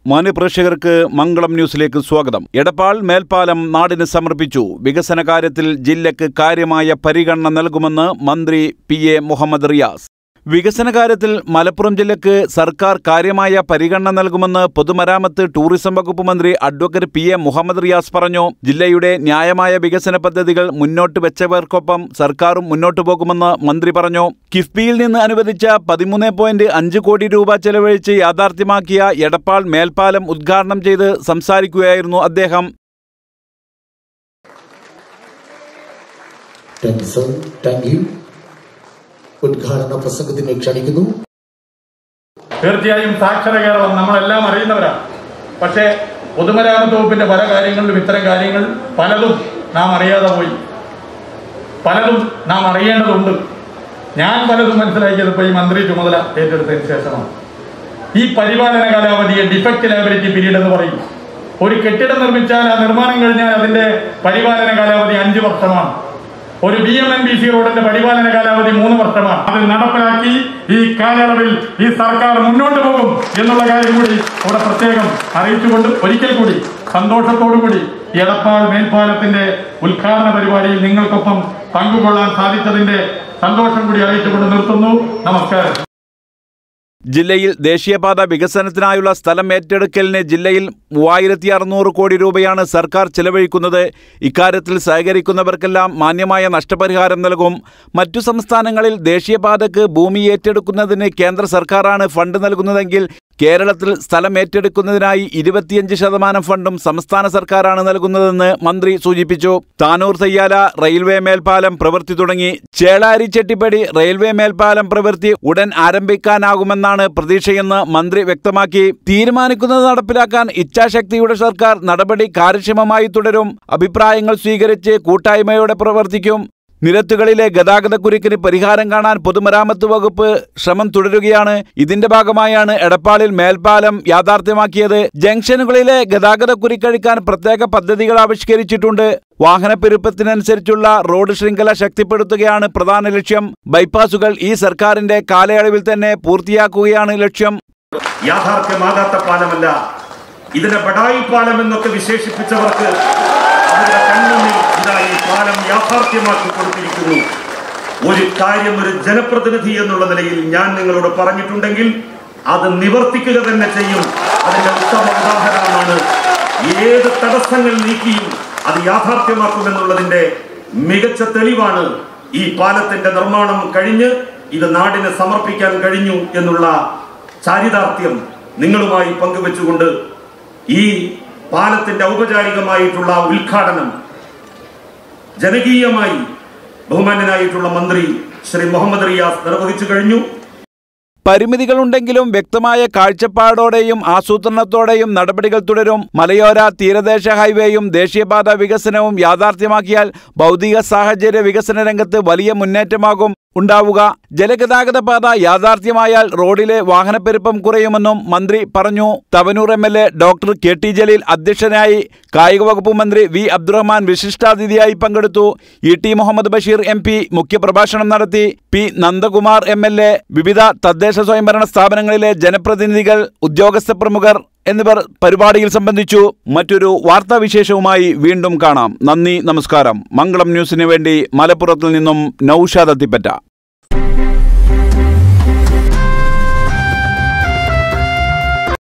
മാന്യപ്രേക്ഷകർക്ക് മംഗളം ന്യൂസിലേക്ക് സ്വാഗതം എടപ്പാൾ മേൽപ്പാലം നാടിന് സമർപ്പിച്ചു വികസന കാര്യത്തിൽ ജില്ലയ്ക്ക് കാര്യമായ പരിഗണന നൽകുമെന്ന് മന്ത്രി പി എ മുഹമ്മദ് റിയാസ് വികസന കാര്യത്തിൽ മലപ്പുറം ജില്ലയ്ക്ക് സർക്കാർ കാര്യമായ പരിഗണന നൽകുമെന്ന് പൊതുമരാമത്ത് ടൂറിസം വകുപ്പ് മന്ത്രി advocate P A Muhammad Riyas പറഞ്ഞു ജില്ലയുടെ ന്യായമായ വികസന പദ്ധതികൾ മുന്നോട്ട് വെച്ചവർക്കൊപ്പം സർക്കാരും മുന്നോട്ടു പോകുമെന്ന് മന്ത്രി പറഞ്ഞു കിഫ്ബിയിൽ നിന്ന് അനുവദിച്ച പതിമൂന്ന് പോയിന്റ് അഞ്ച് കോടി രൂപ ചെലവഴിച്ച് യാഥാർത്ഥ്യമാക്കിയ എടപ്പാൾ മേൽപ്പാലം ഉദ്ഘാടനം ചെയ്ത് സംസാരിക്കുകയായിരുന്നു അദ്ദേഹം thank you sir thank you ഉദ്ഘാടന പ്രസംഗത്തിന് ക്ഷണിക്കുന്നു തീർച്ചയായും സാക്ഷര കേരളം നമ്മളെല്ലാം അറിയുന്നവരാണ് പക്ഷേ പൊതുമരാമത്ത് വകുപ്പിന്റെ പല കാര്യങ്ങളിലും ഇത്തരം കാര്യങ്ങൾ പലതും നാം അറിയാതെ പോയി പലതും നാം അറിയേണ്ടതുണ്ട് ഞാൻ പലതും മനസ്സിലാക്കിയത് ഇപ്പോൾ ഈ മന്ത്രി ചുമതല ഏറ്റെടുത്തതിന് ശേഷമാണ് ഈ പരിപാലന കാലാവധിയെ ഡിഫക്റ്റ് ലയബിലിറ്റി പീരീഡ് എന്ന് പറയും ഒരു കെട്ടിടം നിർമ്മിച്ചാൽ ആ നിർമ്മാണം കഴിഞ്ഞാൽ അതിന്റെ പരിപാലന കാലാവധി അഞ്ച് വർഷമാണ് ഒരു B M N B C റോഡിന്റെ പരിപാലന കാലാവധി മൂന്ന് വർഷമാണ് അത് നടപ്പിലാക്കി ഈ കാലയളവിൽ ഈ സർക്കാർ മുന്നോട്ട് പോകും എന്നുള്ള കാര്യം കൂടി ഇവിടെ പ്രത്യേകം അറിയിച്ചുകൊണ്ട് ഒരിക്കൽ കൂടി സന്തോഷത്തോടു കൂടി ഈ എടപ്പാൾ മേൽപ്പാലത്തിന്റെ ഉദ്ഘാടന പരിപാടിയിൽ നിങ്ങൾക്കൊപ്പം പങ്കുകൊള്ളാൻ സാധിച്ചതിന്റെ സന്തോഷം കൂടി അറിയിച്ചുകൊണ്ട് നിർത്തുന്നു നമസ്കാരം ജില്ലയിൽ ദേശീയപാത വികസനത്തിനായുള്ള സ്ഥലം ഏറ്റെടുക്കലിന് ജില്ലയിൽ മൂവായിരത്തി അറുന്നൂറ് കോടി രൂപയാണ് സർക്കാർ ചെലവഴിക്കുന്നത് ഇക്കാര്യത്തിൽ സഹകരിക്കുന്നവർക്കെല്ലാം മാന്യമായ നഷ്ടപരിഹാരം നൽകും മറ്റു സംസ്ഥാനങ്ങളിൽ ദേശീയപാതയ്ക്ക് ഭൂമി ഏറ്റെടുക്കുന്നതിന് കേന്ദ്ര സർക്കാരാണ് ഫണ്ട് നൽകുന്നതെങ്കിൽ കേരളത്തിൽ സ്ഥലം ഏറ്റെടുക്കുന്നതിനായി ഇരുപത്തിയഞ്ച് ശതമാനം ഫണ്ടും സംസ്ഥാന സർക്കാരാണ് നൽകുന്നതെന്ന് മന്ത്രി സൂചിപ്പിച്ചു താനൂർ തയ്യാല റെയിൽവേ മേൽപ്പാലം പ്രവൃത്തി തുടങ്ങി ചേളാരി ചെട്ടിപ്പടി റെയിൽവേ മേൽപ്പാലം പ്രവൃത്തി ഉടൻ ആരംഭിക്കാനാകുമെന്നാണ് പ്രതീക്ഷയെന്ന് മന്ത്രി വ്യക്തമാക്കി തീരുമാനിക്കുന്നത് നടപ്പിലാക്കാൻ ഇച്ഛാശക്തിയുടെ സർക്കാർ നടപടി കാര്യക്ഷമമായി തുടരും അഭിപ്രായങ്ങൾ സ്വീകരിച്ച് കൂട്ടായ്മയോടെ പ്രവർത്തിക്കും നിരത്തുകളിലെ ഗതാഗതക്കുരുക്കിന് പരിഹാരം കാണാൻ പൊതുമരാമത്ത് വകുപ്പ് ശ്രമം തുടരുകയാണ് ഇതിന്റെ ഭാഗമായാണ് എടപ്പാളിൽ മേൽപ്പാലം യാഥാർത്ഥ്യമാക്കിയത് ജംഗ്ഷനുകളിലെ ഗതാഗതക്കുരുക്കഴിക്കാൻ പ്രത്യേക പദ്ധതികൾ ആവിഷ്കരിച്ചിട്ടുണ്ട് വാഹനപ്പെരുപ്പത്തിനനുസരിച്ചുള്ള റോഡ് ശൃംഖല ശക്തിപ്പെടുത്തുകയാണ് പ്രധാന ലക്ഷ്യം ബൈപ്പാസുകൾ ഈ സർക്കാരിന്റെ കാലയളവിൽ തന്നെ പൂർത്തിയാക്കുകയാണ് ലക്ഷ്യം യാഥാർത്ഥ്യമാകാത്ത പാലമല്ല ഇതിനെ ബഡായി പാലം എന്നൊക്കെ വിശേഷിപ്പിച്ചവർക്ക് അവരുടെ കൺമുന്നിൽ ഇതാ ഈ പാലം യാഥാർത്ഥ്യമാക്കി കൊടുത്തിരിക്കുന്നു ഒരു കാര്യം ഒരു ജനപ്രതിനിധി എന്നുള്ള നിലയിൽ ഞാൻ നിങ്ങളോട് പറഞ്ഞിട്ടുണ്ടെങ്കിൽ അത് നിവർത്തിക്കുക തന്നെ ചെയ്യും അതിന്റെ ഉത്തമ ഉദാഹരണമാണ് ഏത് തടസ്സങ്ങൾ നീക്കിയും അത് യാഥാർത്ഥ്യമാക്കുമെന്നുള്ളതിന്റെ മികച്ച തെളിവാണ് ഈ പാലത്തിന്റെ നിർമ്മാണം കഴിഞ്ഞ് ഇത് നാടിന് സമർപ്പിക്കാൻ കഴിഞ്ഞു എന്നുള്ള ചാരിതാർത്ഥ്യം നിങ്ങളുമായി പങ്കുവെച്ചുകൊണ്ട് ഈ പാലത്തിന്റെ ഔപചാരികമായിട്ടുള്ള ഉദ്ഘാടനം ജനകീയമായി ബഹുമാന്യനായിട്ടുള്ള മന്ത്രി ശ്രീ മുഹമ്മദ് റിയാസ് നിർവഹിച്ചു കഴിഞ്ഞു പരിമിതികളുണ്ടെങ്കിലും വ്യക്തമായ കാഴ്ചപ്പാടോടെയും ആസൂത്രണത്തോടെയും നടപടികൾ തുടരും മലയോര തീരദേശ ഹൈവേയും ദേശീയപാത വികസനവും യാഥാർത്ഥ്യമാക്കിയാൽ ഭൗതിക സാഹചര്യ വികസന രംഗത്ത് വലിയ മുന്നേറ്റമാകും ഉണ്ടാവുക ജലഗതാഗത പാത യാഥാർത്ഥ്യമായാൽ റോഡിലെ വാഹനപ്പെരുപ്പം കുറയുമെന്നും മന്ത്രി പറഞ്ഞു Thavanur M L A doctor K T Jaleel അധ്യക്ഷനായി കായിക വകുപ്പ് മന്ത്രി വി അബ്ദുറഹ്മാൻ വിശിഷ്ടാതിഥിയായി പങ്കെടുത്തു E T Muhammad Basheer M P മുഖ്യപ്രഭാഷണം നടത്തി P Nandakumar M L A വിവിധ തദ്ദേശ സ്വയംഭരണ സ്ഥാപനങ്ങളിലെ ജനപ്രതിനിധികൾ ഉദ്യോഗസ്ഥ പ്രമുഖർ എന്നിവർ പരിപാടിയിൽ സംബന്ധിച്ചു മറ്റൊരു വാർത്താവിശേഷവുമായി വീണ്ടും കാണാം നന്ദി നമസ്കാരം മംഗളം ന്യൂസിന് വേണ്ടി മലപ്പുറത്തിൽ നിന്നും നൌഷാദ് അത്തിപ്പറ്റ